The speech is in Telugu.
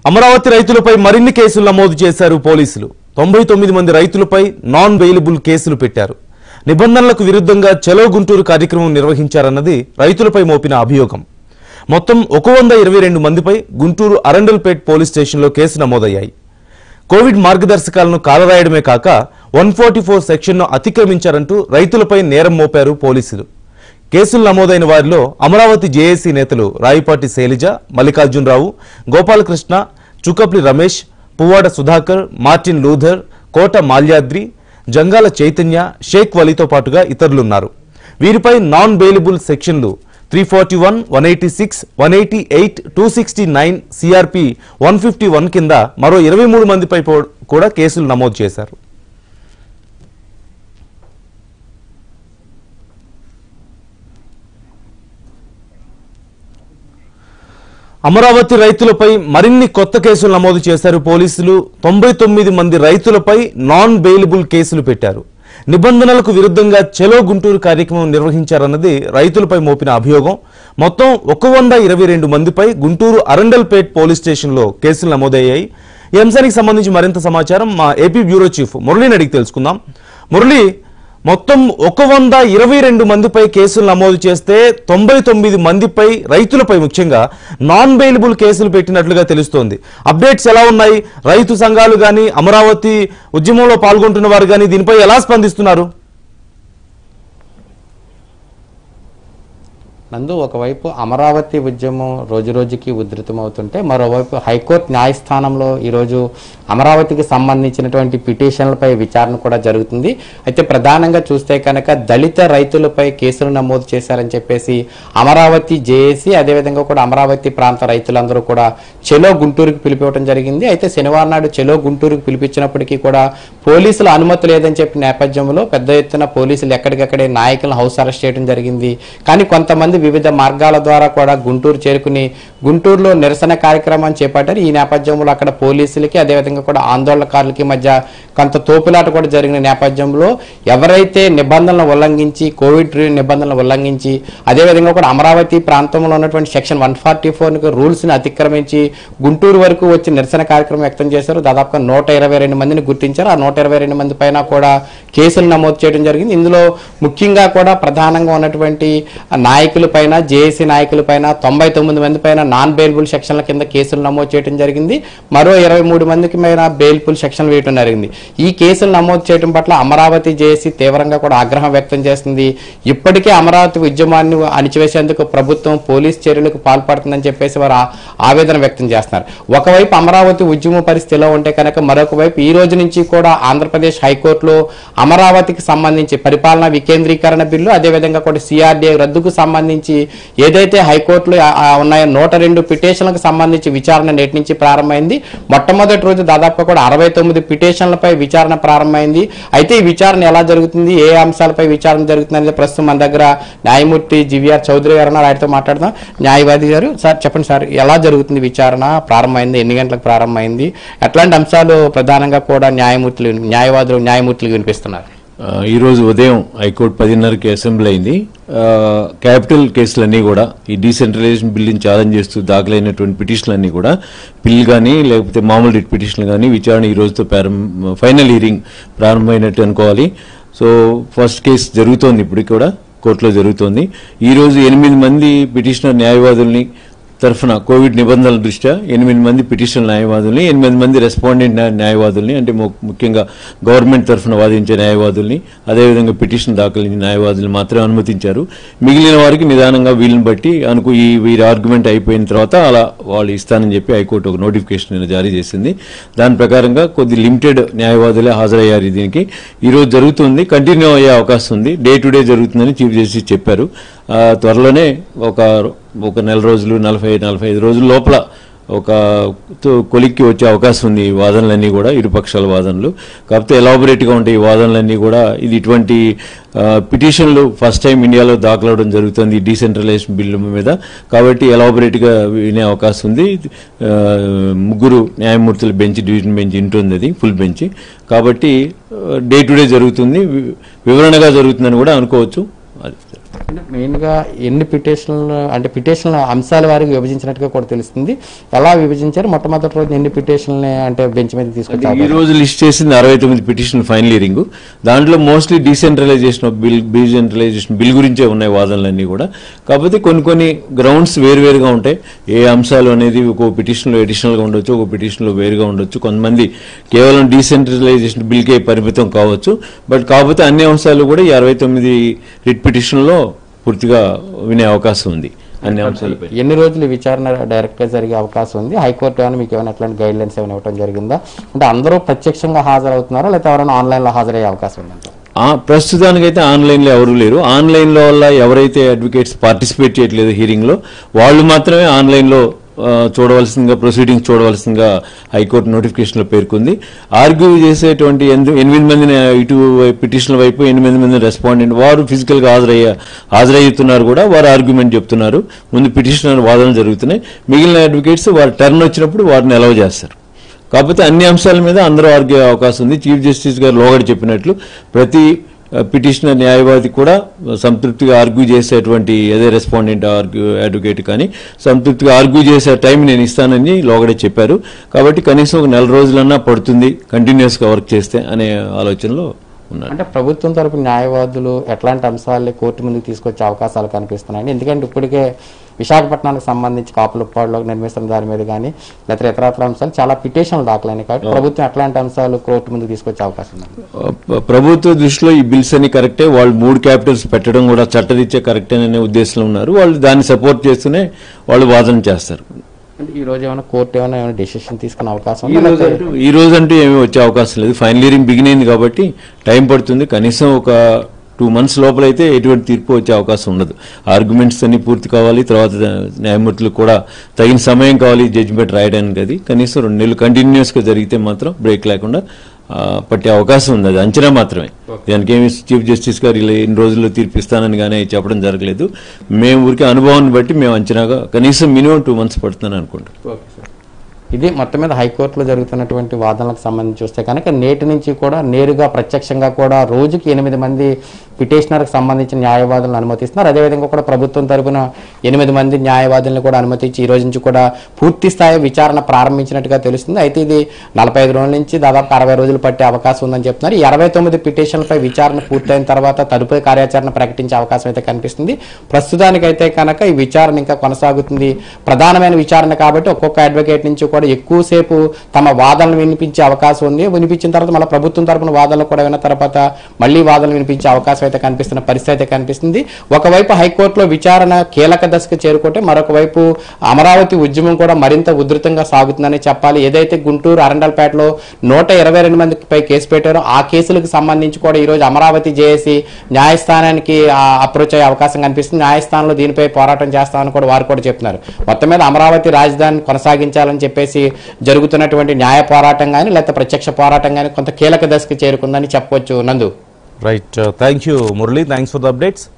అమరావతి రైతులపై మరిన్ని కేసులు నమోదు చేశారు పోలీసులు తొంభై తొమ్మిది మంది రైతులపై నాన్ బెయిలబుల్ కేసులు పెట్టారు నిబంధనలకు విరుద్ధంగా చలో గుంటూరు కార్యక్రమం నిర్వహించారన్నది రైతులపై మోపిన అభియోగం మొత్తం ఒక వంద ఇరవై రెండు మందిపై గుంటూరు అరండల్పేట్ పోలీస్ స్టేషన్లో కేసు నమోదయ్యాయి కోవిడ్ మార్గదర్శకాలను కాలరాయడమే కాక వన్ ఫార్టీ ఫోర్ సెక్షన్ను అతిక్రమించారంటూ రైతులపై నేరం మోపారు పోలీసులు కేసులు నమోదైన వారిలో అమరావతి జేఏసీ నేతలు రాయిపాటి శైలజ మల్లికార్జునరావు గోపాలకృష్ణ చుకప్లి రమేష్ పువ్వాడ సుధాకర్ మార్టిన్ లూథర్ కోట మాల్యాద్రి జంగాల చైతన్య షేక్ వలీతో పాటుగా ఇతరులున్నారు వీరిపై నాన్ బెయిలబుల్ సెక్షన్లు three forty one one eighty six one eighty eight two sixty nine CRP one fifty one కింద మరో ఇరవై మూడు మందిపై పో- కూడా కేసులు నమోదు చేశారు అమరావతి రైతులపై మరిన్ని కొత్త కేసులు నమోదు చేశారు పోలీసులు తొంభై తొమ్మిది మంది రైతులపై నాన్ బెయిలబుల్ కేసులు పెట్టారు నిబంధనలకు విరుద్ధంగా చెలో గుంటూరు కార్యక్రమం నిర్వహించారన్నది రైతులపై మోపిన అభియోగం మొత్తం ఒక వంద ఇరవై రెండు మందిపై గుంటూరు అరండల్పేట్ పోలీస్ స్టేషన్లో కేసులు నమోదయ్యాయి ఈ అంశానికి సంబంధించి మరింత సమాచారం మా ఏపీ బ్యూరో చీఫ్ మురళిని అడిగి తెలుసుకుందాం మురళి మొత్తం ఒక వంద ఇరవై రెండు మందిపై కేసులు నమోదు చేస్తే తొంభై తొమ్మిది మందిపై రైతులపై ముఖ్యంగా నాన్ బెయిలబుల్ కేసులు పెట్టినట్లుగా తెలుస్తోంది అప్డేట్స్ ఎలా ఉన్నాయి రైతు సంఘాలు కానీ అమరావతి ఉద్యమంలో పాల్గొంటున్న వారు కానీ దీనిపై ఎలా స్పందిస్తున్నారు నందు ఒకవైపు అమరావతి ఉద్యమం రోజు రోజుకి ఉధృతమవుతుంటే మరోవైపు హైకోర్టు న్యాయస్థానంలో ఈరోజు అమరావతికి సంబంధించినటువంటి పిటిషన్లపై విచారణ కూడా జరుగుతుంది అయితే ప్రధానంగా చూస్తే కనుక దళిత రైతులపై కేసులు నమోదు చేశారని చెప్పేసి అమరావతి జేఏసీ అదేవిధంగా కూడా అమరావతి ప్రాంత రైతులందరూ కూడా చెలో గుంటూరుకు పిలిపివ్వడం జరిగింది అయితే శనివారం నాడు చెలో గుంటూరుకు పిలిపించినప్పటికీ కూడా పోలీసుల అనుమతి లేదని చెప్పిన నేపథ్యంలో పెద్ద ఎత్తున పోలీసులు ఎక్కడికక్కడే నాయకులను హౌస్ అరెస్ట్ చేయడం జరిగింది కానీ కొంతమంది వివిధ మార్గాల ద్వారా కూడా గుంటూరు చేరుకుని గుంటూరులో నిరసన కార్యక్రమాన్ని చేపట్టారు ఈ నేపథ్యంలో అక్కడ పోలీసులకి అదేవిధంగా కూడా ఆందోళనకారులకి మధ్య కొంత తోపులాట కూడా జరిగిన నేపథ్యంలో ఎవరైతే నిబంధనలను ఉల్లంఘించి కోవిడ్ నిబంధనలను ఉల్లంఘించి అదేవిధంగా కూడా అమరావతి ప్రాంతంలో ఉన్నటువంటి సెక్షన్ వన్ ఫార్టీ ఫోర్ రూల్స్ని అతిక్రమించి గుంటూరు వరకు వచ్చి నిరసన కార్యక్రమం వ్యక్తం చేశారు దాదాపుగా నూట ఇరవై రెండు మందిని గుర్తించారు ఆ నూట ఇరవై రెండు మంది పైన కూడా కేసులు నమోదు చేయడం జరిగింది ఇందులో ముఖ్యంగా కూడా ప్రధానంగా ఉన్నటువంటి నాయకుల పైన జేఏసీ నాయకుల పైన తొంభై తొమ్మిది మంది పైన నాన్ బెయిల్బుల్ సెక్షన్ల కింద కేసులు నమోదు చేయడం జరిగింది మరో ఇరవై మూడు మందికి పైన బెయిల్బుల్ సెక్షన్లు వేయడం జరిగింది ఈ కేసులు నమోదు చేయడం పట్ల అమరావతి జేఏసీ తీవ్రంగా కూడా ఆగ్రహం వ్యక్తం చేస్తుంది ఇప్పటికే అమరావతి ఉద్యమాన్ని అణిచివేసేందుకు ప్రభుత్వం పోలీస్ చర్యలకు పాల్పడుతుందని చెప్పేసి వారు ఆ- ఆవేదన వ్యక్తం చేస్తున్నారు ఒకవైపు అమరావతి ఉద్యమ పరిస్థితిలో ఉంటే కనుక మరొక వైపు ఈ రోజు నుంచి కూడా ఆంధ్రప్రదేశ్ హైకోర్టులో అమరావతికి సంబంధించి పరిపాలనా వికేంద్రీకరణ బిల్లు అదేవిధంగా కూడా సిఆర్డీఐ రద్దుకు సంబంధించి ఏదైతే హైకోర్టులో ఆ- ఆ ఉన్నాయో నూట రెండు పిటిషన్లకు సంబంధించి విచారణ నేటి నుంచి ప్రారంభమైంది మొట్టమొదటి రోజు దాదాపుగా కూడా అరవై తొమ్మిది పిటిషన్లపై విచారణ ప్రారంభమైంది అయితే ఈ విచారణ ఎలా జరుగుతుంది ఏ అంశాలపై విచారణ జరుగుతుంది అనేది ప్రస్తుతం మన దగ్గర న్యాయమూర్తి జివిఆర్ చౌదరి గారు ఉన్నారు ఆయనతో మాట్లాడదాం న్యాయవాది గారు సార్ చెప్పండి సార్ ఎలా జరుగుతుంది విచారణ ప్రారంభమైంది ఎన్ని గంటలకు ప్రారంభమైంది ఎట్లాంటి అంశాలు ప్రధానంగా కూడా న్యాయమూర్తులు న్యాయవాదులు న్యాయమూర్తులు వినిపిస్తున్నారు ఆ, ఈరోజు ఉదయం హైకోర్టు పదిన్నరకి అసెంబ్లీ అయింది ఆ, క్యాపిటల్ కేసులన్నీ కూడా ఈ డీసెంట్రలైజేషన్ బిల్లుని ఛాలెంజ్ చేస్తూ దాఖలైనటువంటి పిటిషన్లన్నీ కూడా బిల్ కానీ లేకపోతే మామూలు రిట్ పిటిషన్లు కానీ విచారణ ఈ రోజుతో ప్రారంభ ఫైనల్ హీరింగ్ ప్రారంభమైనట్టు అనుకోవాలి సో ఫస్ట్ కేసు జరుగుతోంది ఇప్పటికి కూడా కోర్టులో జరుగుతోంది ఈ రోజు ఎనిమిది మంది పిటిషనర్ న్యాయవాదుల్ని తరఫున కోవిడ్ నిబంధనల దృష్ట్యా ఎనిమిది మంది పిటిషన్ న్యాయవాదుల్ని ఎనిమిది మంది రెస్పాండెంట్ న్యాయ- న్యాయవాదుల్ని అంటే ము- ముఖ్యంగా గవర్నమెంట్ తరఫున వాదించే న్యాయవాదుల్ని అదేవిధంగా పిటిషన్ దాఖలించిన న్యాయవాదుల్ని మాత్రమే అనుమతించారు మిగిలిన వారికి నిదానంగా వీళ్ళని బట్టి అనుకు ఈ వీరి ఆర్గ్యుమెంట్ అయిపోయిన తర్వాత అలా వాళ్ళు ఇస్తానని చెప్పి హైకోర్టు ఒక నోటిఫికేషన్ నిన్న జారీ చేసింది దాని ప్రకారంగా కొద్ది లిమిటెడ్ న్యాయవాదులే హాజరయ్యారు దీనికి ఈ రోజు జరుగుతుంది కంటిన్యూ అయ్యే అవకాశం ఉంది డే టు డే జరుగుతుందని చీఫ్ జస్టిస్ చెప్పారు ఆ, త్వరలోనే ఒక ఒక నెల రోజులు నలభై నలభై ఐదు రోజుల లోపల ఒక తో- కొలిక్కి వచ్చే అవకాశం ఉంది ఈ వాదనలన్నీ కూడా ఇరుపక్షాల వాదనలు కాకపోతే ఎలాబొరేట్గా ఉంటాయి ఈ వాదనలన్నీ కూడా ఇది ఇటువంటి ఆ, పిటిషన్లు ఫస్ట్ టైం ఇండియాలో దాఖలవడం జరుగుతుంది ఈ డీసెంట్రలైజేషన్ బిల్లు మీద కాబట్టి ఎలాబొరేట్గా వినే అవకాశం ఉంది ఆ, ముగ్గురు న్యాయమూర్తుల బెంచ్ డివిజన్ బెంచ్ ఇంటుంది అది ఫుల్ బెంచ్ కాబట్టి డే టు డే జరుగుతుంది వి- వివరణగా జరుగుతుందని కూడా అనుకోవచ్చు అది అంటే మెయిన్గా ఎన్ని పిటిషన్లు అంటే పిటిషన్ల అంశాల వారికి విభజించినట్టుగా కూడా తెలుస్తుంది ఎలా విభజించారు మొట్టమొదటి రోజు ఎన్ని పిటిషన్లని అంటే బెంచ్ మీద తీసుకొచ్చారు ఈ రోజు లిస్ట్ చేసింది అరవై తొమ్మిది పిటిషన్ ఫైనల్ హియరింగ్ దాంట్లో mostly decentralisation of bill decentralisation bill గురించే ఉన్నాయి వాదనలన్నీ కూడా కాకపోతే కొన్ని కొన్ని గ్రౌండ్స్ వేరువేరుగా ఉంటాయి ఏ అంశాలు అనేది ఒక పిటిషన్లో అడిషనల్గా ఉండొచ్చు ఒక పిటిషన్లో వేరుగా ఉండొచ్చు కొంతమంది కేవలం డీసెంట్రలైజేషన్ బిల్కే పరిమితం కావచ్చు బట్ కాకపోతే అన్ని అంశాలు కూడా ఈ అరవై తొమ్మిది రిట్ పిటిషన్లో పూర్తిగా వినే అవకాశం ఉంది అన్ని అంశాలపై ఎన్ని రోజులు ఈ విచారణ డైరెక్ట్ గా జరిగే అవకాశం ఉంది హైకోర్టు ఏమైనా మీకు ఏమైనా ఎట్లాంటి గైడ్ లైన్స్ ఏమైనా ఇవ్వడం జరిగిందా అంటే అందరూ ప్రత్యక్షంగా హాజరవుతున్నారా లేకపోతే ఎవరైనా ఆన్లైన్ లో హాజరయ్యే అవకాశం ఉందంట ఆ ప్రస్తుతానికైతే ఆన్లైన్లో ఎవరు లేరు ఆన్లైన్లో వల్ల ఎవరైతే అడ్వకేట్స్ పార్టిసిపేట్ చేయట్లేదు హీరింగ్లో వాళ్ళు మాత్రమే ఆన్లైన్లో ఆ, చూడవలసిందిగా ప్రొసీడింగ్స్ చూడవలసిందిగా హైకోర్టు నోటిఫికేషన్లో పేర్కొంది ఆర్గ్యూ చేసేటువంటి ఎందు- ఎనిమిది మందిని ఇటు పిటిషన్ల వైపు ఎనిమిది మంది రెస్పాండెంట్ వారు ఫిజికల్గా హాజరయ్యే హాజరయ్యుతున్నారు కూడా వారు ఆర్గ్యుమెంట్ చెప్తున్నారు ముందు పిటిషనర్ వాదనలు జరుగుతున్నాయి మిగిలిన అడ్వకేట్స్ వారి టర్న్ వచ్చినప్పుడు వారిని అలవ్ చేస్తారు కాకపోతే అన్ని అంశాల మీద అందరూ ఆర్గ్యూ అవకాశం ఉంది చీఫ్ జస్టిస్ గారు లోగడ చెప్పినట్లు ప్రతి ఆ, పిటిషనర్ న్యాయవాది కూడా సంతృప్తిగా ఆర్గ్యూ చేసేటువంటి ఏదే రెస్పాండెంట్ ఆర్గ్యూ అడ్వకేట్ కానీ సంతృప్తిగా ఆర్గ్యూ చేసే టైం నేను ఇస్తానని లోగడే చెప్పారు కాబట్టి కనీసం ఒక నెల రోజులన్నా పడుతుంది కంటిన్యూస్గా వర్క్ చేస్తే అనే ఆలోచనలో ఉన్నారు అంటే ప్రభుత్వం తరపు న్యాయవాదులు ఎట్లాంటి అంశాలని కోర్టు ముందుకు తీసుకొచ్చే అవకాశాలు కనిపిస్తున్నాయి ఎందుకంటే ఇప్పటికే విశాఖపట్నానికి సంబంధించి కాపులపాడులో నిర్మిస్తున్న దాని మీద కానీ లేకపోతే ఇతరత్ర అంశాలు చాలా పిటిషన్లు దాఖలైనాయి కాబట్టి ప్రభుత్వం ఎట్లాంటి అంశాలు కోర్టు ముందుకు తీసుకొచ్చే అవకాశం ఉంది ప్ర- ప్రభుత్వ దృష్టిలో ఈ బిల్స్ అన్ని కరెక్టే వాళ్ళు మూడు క్యాపిటల్స్ పెట్టడం కూడా చట్టరీత్యా కరెక్టే అనే ఉద్దేశంలో ఉన్నారు వాళ్ళు దాన్ని సపోర్ట్ చేస్తూనే వాళ్ళు వాదన చేస్తారు అంటే ఈ రోజు ఏమైనా కోర్టు ఏమైనా ఏమైనా డెసిషన్ తీసుకునే అవకాశం ఈ ఉందా రోజు లేకపోతే అంటూ- ఈ రోజు అంటూ ఏమీ వచ్చే అవకాశం లేదు ఫైనల్ ఇయరింగ్ బిగిన్ అయింది కాబట్టి టైం పడుతుంది కనీసం ఒక టూ మంత్స్ లోపలైతే ఎటువంటి తీర్పు వచ్చే అవకాశం ఉండదు ఆర్గ్యుమెంట్స్ అన్ని పూర్తి కావాలి తర్వాత న్యాయమూర్తులకు కూడా తగిన సమయం కావాలి జడ్జిమెంట్ రాయడానికి అది కనీసం రెండు నెలలు కంటిన్యూస్గా జరిగితే మాత్రం బ్రేక్ లేకుండా ఆ, పట్టే అవకాశం ఉంది అది అంచనా మాత్రమే దానికి ఏమి చీఫ్ జస్టిస్ గారు ఇలా ఎన్ని రోజుల్లో తీర్పు ఇస్తానని కానీ చెప్పడం జరగలేదు మేము ఊరికే అనుభవాన్ని బట్టి మేము అంచనాగా కనీసం మినిమం టూ మంత్స్ పడుతుందని అనుకుంటాం ఇది మొత్తం మీద హైకోర్టులో జరుగుతున్నటువంటి వాదనలకు సంబంధించి చూస్తే కనుక నేటి నుంచి కూడా నేరుగా ప్రత్యక్షంగా కూడా రోజుకి ఎనిమిది మంది పిటిషనర్కి సంబంధించిన న్యాయవాదులను అనుమతిస్తున్నారు అదేవిధంగా కూడా ప్రభుత్వం తరపున ఎనిమిది మంది న్యాయవాదులను కూడా అనుమతించి ఈ రోజు నుంచి కూడా పూర్తి స్థాయి విచారణ ప్రారంభించినట్టుగా తెలుస్తుంది అయితే ఇది నలభై ఐదు రోజుల నుంచి దాదాపు అరవై రోజులు పట్టే అవకాశం ఉందని చెప్తున్నారు ఈ అరవై తొమ్మిది పిటిషన్లపై విచారణ పూర్తయిన తర్వాత తదుపరి కార్యాచరణ ప్రకటించే అవకాశం అయితే కనిపిస్తుంది ప్రస్తుతానికైతే కనుక ఈ విచారణ ఇంకా కొనసాగుతుంది ప్రధానమైన విచారణ కాబట్టి ఒక్కొక్క అడ్వకేట్ నుంచి కూడా ఎక్కువసేపు తమ వాదనలు వినిపించే అవకాశం ఉంది వినిపించిన తర్వాత మళ్ళీ ప్రభుత్వం తరపున వాదనలు కూడా విన్న తర్వాత మళ్ళీ వాదనలు వినిపించే అవకాశం అయితే కనిపిస్తున్న పరిస్థితి అయితే కనిపిస్తుంది ఒకవైపు హైకోర్టులో విచారణ కీలక దశకు చేరుకుంటే మరొక వైపు అమరావతి ఉద్యమం కూడా మరింత ఉధృతంగా సాగుతుందని చెప్పాలి ఏదైతే గుంటూరు అరండల్పేటలో నూట ఇరవై రెండు మందిపై కేసు పెట్టారో ఆ కేసులకు సంబంధించి కూడా ఈరోజు అమరావతి జేఏసీ న్యాయస్థానానికి అప్రోచ్ అయ్యే అవకాశం కనిపిస్తుంది న్యాయస్థానంలో దీనిపై పోరాటం చేస్తామని కూడా వారు కూడా చెప్తున్నారు మొత్తం మీద అమరావతి రాజధాని కొనసాగించాలని చెప్పేసి జరుగుతున్నటువంటి న్యాయ పోరాటం కానీ లేకపోతే ప్రత్యక్ష పోరాటం కానీ కొంత కీలక దశకు చేరుకుందని చెప్పవచ్చు Nandu right thank you Murali thanks for the updates